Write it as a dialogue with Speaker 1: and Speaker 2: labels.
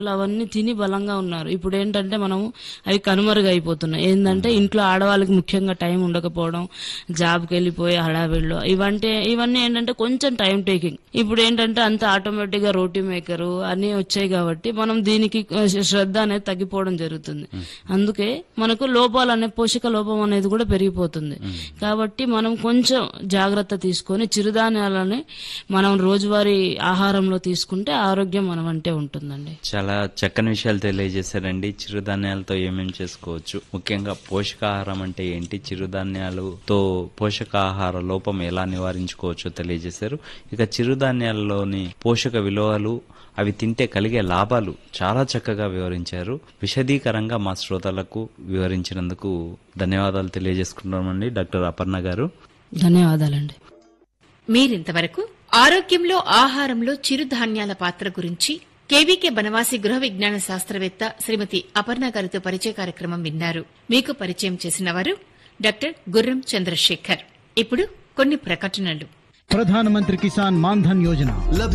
Speaker 1: అవన్నీ తిని బలంగా ఉన్నారు ఇప్పుడు ఏంటంటే మనము అవి కనుమరుగైపోతున్నాయి ఏంటంటే ఇంట్లో ఆడవాళ్ళకి ముఖ్యంగా టైం ఉండకపోవడం జాబ్కి వెళ్ళిపోయి హడావిడిలో ఇవంటే ఇవన్నీ ఏంటంటే కొంచెం టైం టేకింగ్ ఇప్పుడు ఏంటంటే అంత ఆటోమేటిక్ గా రోటీ మేకర్ అన్ని వచ్చాయి కాబట్టి మనం దీనికి ఆ, శ్రద్ధ అనేది తగ్గిపోవడం జరుగుతుంది అందుకే మనకు లోపాలు అనే పోషక లోపం అనేది కూడా పెరిగిపోతుంది కాబట్టి మనం కొంచెం జాగ్రత్త తీసుకొని చిరుధాన్యాలని మనం రోజువారీ ఆహారంలో తీసుకుంటే ఆరోగ్యం మనం అంటే ఉంటుందండి
Speaker 2: చాలా చక్కని విషయాలు తెలియజేశారండి చిరుధాన్యాలతో ఏమేమి చేసుకోవచ్చు ముఖ్యంగా పోషకాహారం అంటే ఏంటి చిరుధాన్యాలతో పోషకాహార లోపం ఎలా నివారించుకోవచ్చో తెలియజేశారు ఇక చిరుధాన్యాలలోని పోషక విలువలు అవి తింటే కలిగే లాభాలు చాలా చక్కగా వివరించారు విశదీకరంగా మా శ్రోతలకు వివరించినందుకు ధన్యవాదాలు తెలియజేసుకుంటున్నామండి డాక్టర్ అపర్ణ గారు
Speaker 1: ధన్యవాదాలండి
Speaker 3: మీరింతవరకు ఆరోగ్యంలో ఆహారంలో చిరుధాన్యాల పాత్ర గురించి కేవీకే బనవాసి గృహ విజ్ఞాన శాస్త్రవేత్త శ్రీమతి అపర్ణ గారితో పరిచయ కార్యక్రమం విన్నారు మీకు పరిచయం చేసిన వారు డాక్టర్ గుర్రం చంద్రశేఖర్ ఇప్పుడు కొన్ని ప్రకటనలు
Speaker 4: ప్రధానమంత్రి కిసాన్ మాన్ధన్ యోజన